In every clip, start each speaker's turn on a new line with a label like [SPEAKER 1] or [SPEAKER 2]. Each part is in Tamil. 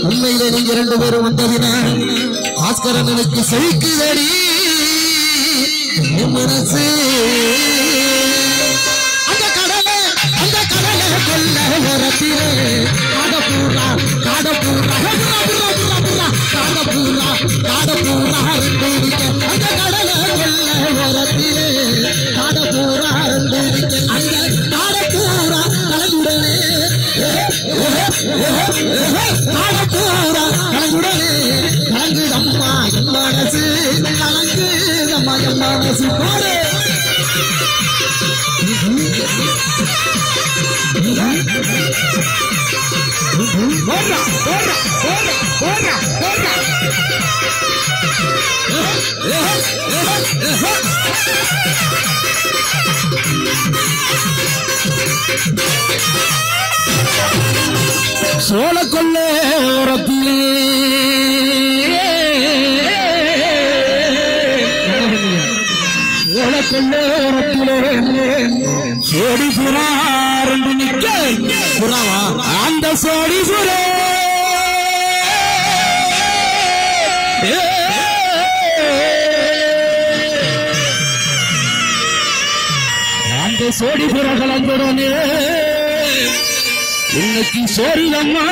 [SPEAKER 1] உண்மையிலே நீங்க இரண்டு பேரும் வந்ததினால் பாஸ்கரன் எனக்கு செழிக்குதடி என் மனசு அந்த கடலை அந்த கடலை கொல்ல ஓரத்திலே காடப்பூரா காடப்பூரா காடப்பூரா காடப்பூரா காடப்பூரா ரெண்டு இருக்க அந்த கடலை கொல்ல ஓரத்திலே காடப்பூரா ரெண்டு இருக்க அந்த காடப்பூரா கலந்துடனே காடப்பூரா கலந்துடனே கலங்குதம்மா என் மனசு கலங்குதம்மா என் மனசு போடு போடுறா போடுறா போடுறா போடுறா போடுறா சோழ கொல்ல உரத்திலே சோழ கொல்ல உரத்திலே சோடி புறா ரெண்டு நிக்க புறாவா அந்த சோடி புறா அந்த சோடி புற கலந்துடனே இன்னைக்கு சோரிதம்மா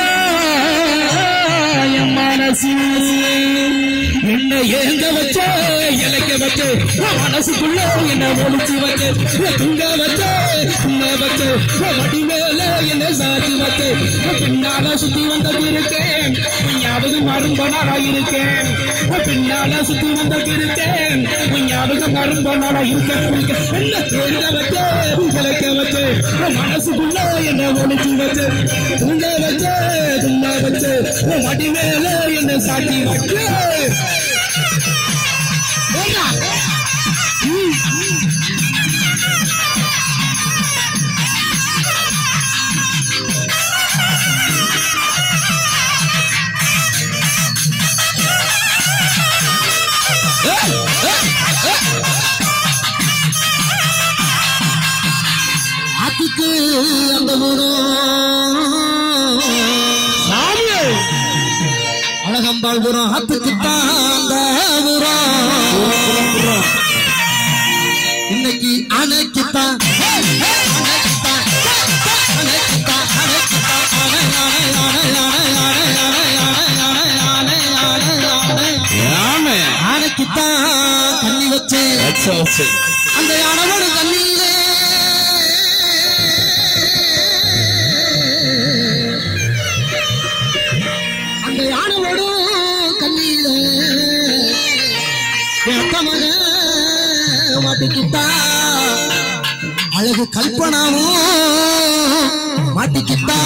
[SPEAKER 1] என் மனசு என்ன ஏங்க வச்ச இலைக்க வச்ச உன் மனசுக்குள்ள என்ன ஒழிச்சு வச்ச உன் துங்க வச்ச உன்ன வச்ச உன் வடி மேல என்ன சாத்தி வச்ச உன் பின்னால சுத்தி வந்து இருக்கேன் உன் ஞாபகம் மரும்பனாரா இருக்கேன் உன் பின்னால சுத்தி வந்து இருக்கேன் உன் ஞாபகம் மரும்பனாரா இருக்கேன் என்ன தேங்க வச்ச இலைக்க வச்ச உன் மனசுக்குள்ள என்ன ஒழிச்சு வச்ச துங்க வச்ச துங்க வச்ச உன் வடி மேல என்ன சாத்தி வச்ச ஆத்துக்கு அந்த ஊரும் அழகம்பாள் புறம் ஆத்துக்குத்தான் அந்த ஊரம் இன்னைக்கு அணைக்குத்தான் அணைக்குத்தான், அணைக்குத்தான், அணைக்குத்தான், அணை, அணை, அணை, அணை, அணை, அணை, அணை, அணை, அணை, அணை, அணை. ஆனைக்குத்தான் தண்ணி வச்சேன் அந்த யானவோடு தண்ணியிலே அந்த யானவோடு கண்ணியிலே மக மாட்டிக்கிட்டா அழகு கல்பனாவும் மாட்டிக்கிட்டா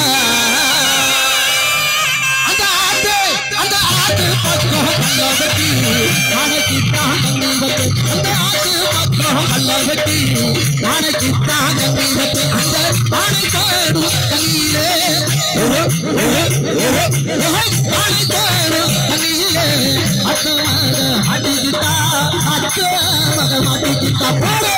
[SPEAKER 1] அந்த ஆட்டு அந்த ஆட்டு பக்கம் கல்ல வெட்டி நாளைக்குத்தான் தண்ணி வச்சு அந்த ஆட்டு பக்கம் கல்ல வெட்டி நாளைக்குத்தான் தண்ணி வச்சு அந்த பானை காடு தண்ணியிலே ஓஹோ, ஓஹோ, ஓஹோ, ஓஹோ, பானை காடு தண்ணியிலே அத்த மக மாட்டிக்கிட்டா அத்த மக மாட்டிக்கிட்டா போடு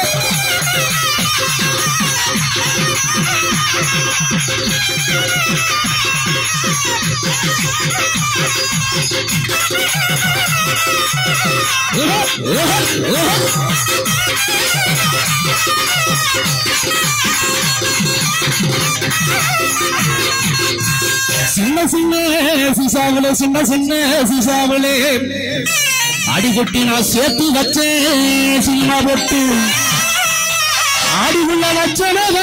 [SPEAKER 1] சின்ன சின்ன சிசாவிலே சின்ன சின்ன சிசாவிலே அடிபொட்டி நான் சேர்த்து வச்சேன் சினிமா போட்டு ஆடிவுள்ள வச்சனதா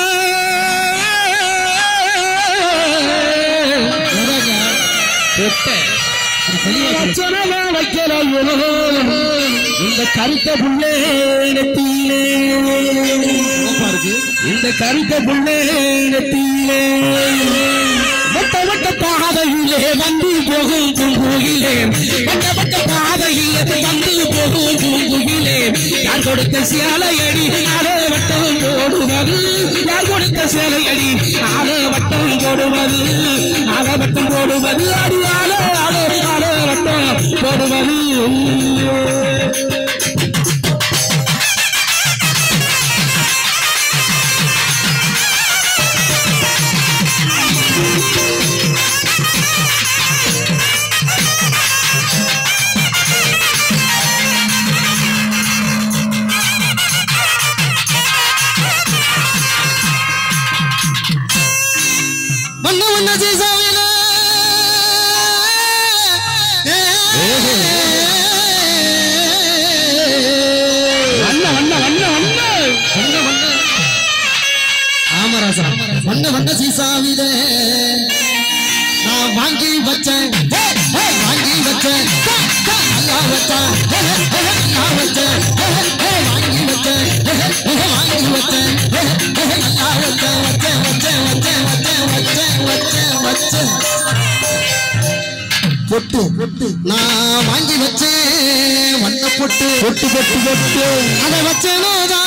[SPEAKER 1] வச்சனதா வைக்கலையோ இந்த கருத்த புள்ளே நெத்தியிலே இந்த கருத்த புள்ளே நெத்தியிலே வட்ட வட்ட பாதையிலே வந்து போகும் பூங்குயிலே வட்ட வட்ட பாதையிலே வந்து போகும் பூங்குயிலே யார் கொடுத்த சேலையடி ஆளே வட்டம் போடுவது யார் கொடுத்த சேலையடி ஆளே வட்டம் போடுவது ஆளே வட்டம் போடுவது அடி ஆளே ஆளே ஆளே வட்டம் போடுவது
[SPEAKER 2] வண்ண சீசாவில
[SPEAKER 1] வண்ண வண்ண வண்ண வண்ண
[SPEAKER 2] வண்ண வண்ண ஆமராசா வண்ண வண்ண சீசாவில நான் வாங்கி வச்சேன் ஹே, ஹே, வாங்கி வச்சேன் ஹே, ஹே, நல்லா வச்சேன் ஹே, ஹே, ஹே, நல்லா வச்சேன் ஹே, ஹே, ஹே, வாங்கி வச்சேன் ஹே, ஹே, ஹே, வாங்கி வச்சேன் ஹே, ஹே, ஹே, நல்லா வச்சேன் வச்சேன் வச்சேன் வச்சேன் வச்சேன் வச்சேன் வச்சேன் வச்சேன் பொட்டு பொட்டு நான் வாங்கி வச்சேன் வண்ண பொட்டு
[SPEAKER 1] பொட்டு பொட்டு பொட்டு
[SPEAKER 2] அதை வச்சேனோதான்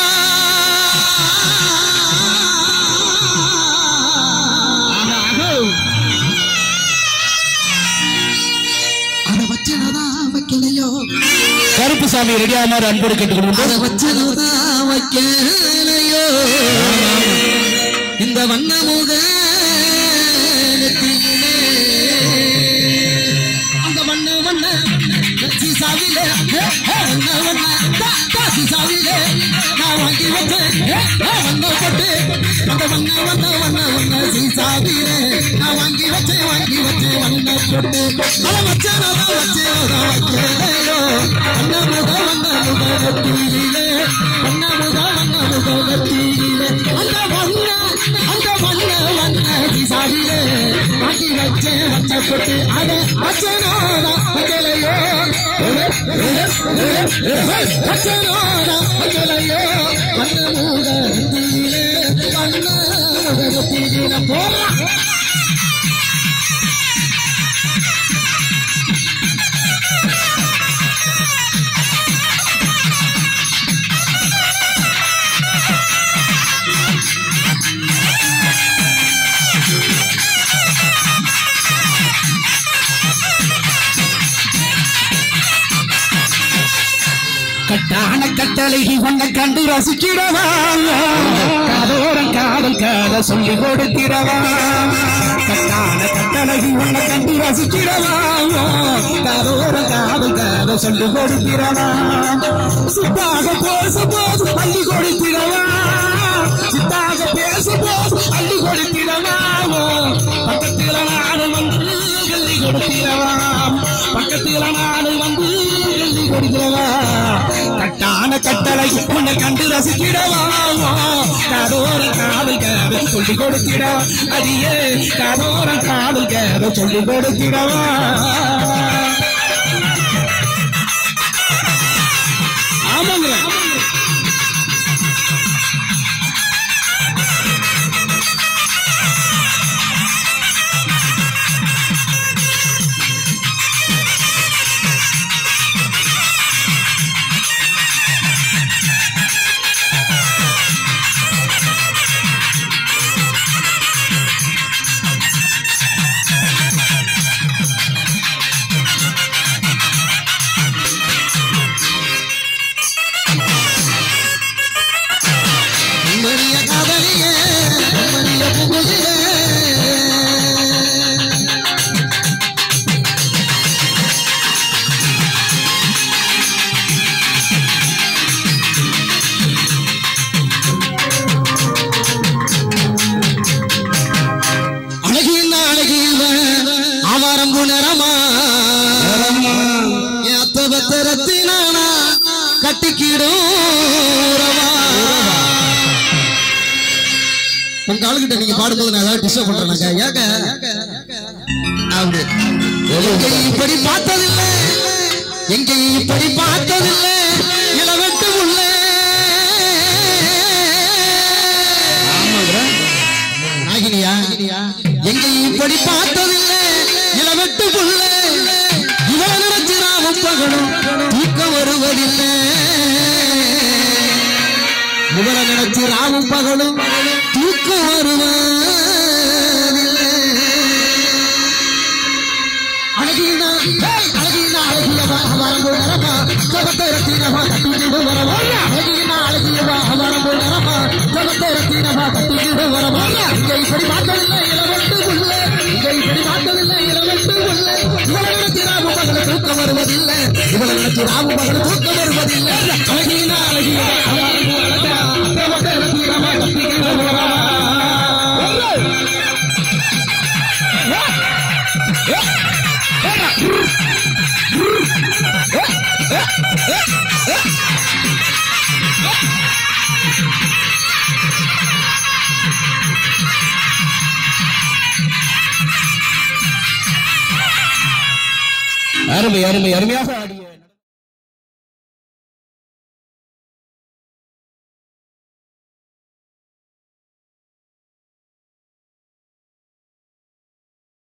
[SPEAKER 2] அதை வச்சேனோதான் வைக்கலையோ
[SPEAKER 1] கருப்பு சாமி ரெடியா மாதிரி அன்போடு கேட்டுக்கொண்டு
[SPEAKER 2] அதை வச்சேனோதான் வைக்கலையோ இந்த வண்ண முக நெத்தியிலே அந்த வண்ண வண்ண சீசாவிலே வண்ண வண்ண தா- தா சீசாவிலே நான் வாங்கி வச்சேன் வண்ண போட்டு அந்த வண்ண வண்ண வண்ண வண்ண சீசாவிலே நான் வாங்கி வச்சேன் வாங்கி வச்சேன் வண்ண போட்டு அதை வச்சேன் அதான் வச்சேன் அதான் வைக்கலையோ வண்ண முக வண்ண முக நெத்தியிலே வண்ண முக வண்ண முக நெத்தியிலே அந்த வண்ண அந்த வண்ண வண்ண சீசாவிலே வாங்கி வச்சேன் வண்ண போட்டு அதை வச்சேனோதான் வைக்கலையோ வச்சனோடா வைக்கலையோ வண்ண மூக நெத்தியிலே வண்ண முக நெத்தியிலே போடா
[SPEAKER 1] கட்டான கட்டளைகி உன்னை கண்டு ரசிக்கிறவா காதோரம் காதல் காத சொல்லி கொடுக்கிறவா கட்டான கட்டளைகி உன்னை கண்டு ரசிக்கிறவா காதோரம் காதல் காத சொல்லி கொடுக்கிறவா சித்தாக பேசும்போது அள்ளி கொடுக்கிறவா சித்தாக பேசும்போது அள்ளி கொடுக்கிறவா பக்கத்தில் நாடு வந்து எழுதி கொடுக்கிறவா பக்கத்தில் நாடு வந்து எழுதி கொடுக்கிறவா கட்டான கட்டளை உன்னை கண்டு ரசிக்கிறவா காதோர காதல் கேத சொல்லி கொடுக்கிறவா அடியே காதோர காதல் கேத சொல்லி கொடுக்கிறவா ஆமாங்க
[SPEAKER 2] மரிய காதலியே மரிய புகுதியே அழகில் அழகில் ஆவாரம் குணரமா ஏத்த பத்திரத்தினானா கட்டிக்கிடும் உறவா. உங்க ஆளுகிட்ட நீங்க பாடும்போது நான் ஏதாவது டிஸ்டர்ப் பண்றேனாக்கா ஏங்க அப்படி எங்கே இப்படி பார்த்ததில்லை எங்கே இப்படி பார்த்ததில்லை இளவெட்டு உள்ள நாகினியா எங்கே இப்படி பார்த்ததில்லை இளவெட்டு புள்ள இவளை நினைச்சு ராமும் பகலும் தூக்கம் வருவதில்லை இவளை நினைச்சு ராமும் பகலும் தூக்கம் வருவதில்லை அழகினா அழகினா அழகியவா வரம்பு வரமா கவத்தை ரத்தினவா கட்டிக்கிடு வரவா அழகினா அழகியவா வரம்பு வரமா கவத்தை ரத்தினவா கட்டிக்கிடு வரவா இங்க இப்படி பார்த்ததில்லை இளவட்டு உள்ள இங்க இப்படி பார்த்ததில்லை இளவட்டு உள்ள இவளை நினைச்சு ராமு மகள் தூக்கம் வருவதில்லை இவளை நினைச்சு ராமு மகள் தூக்கம் வருவதில்லை அழகினா அழகியவா வரம்பு வரமா கவத்தை ரத்தினவா கட்டிக்கிடு வரவா
[SPEAKER 1] அருமை அருமை அருமையாக ஆடிய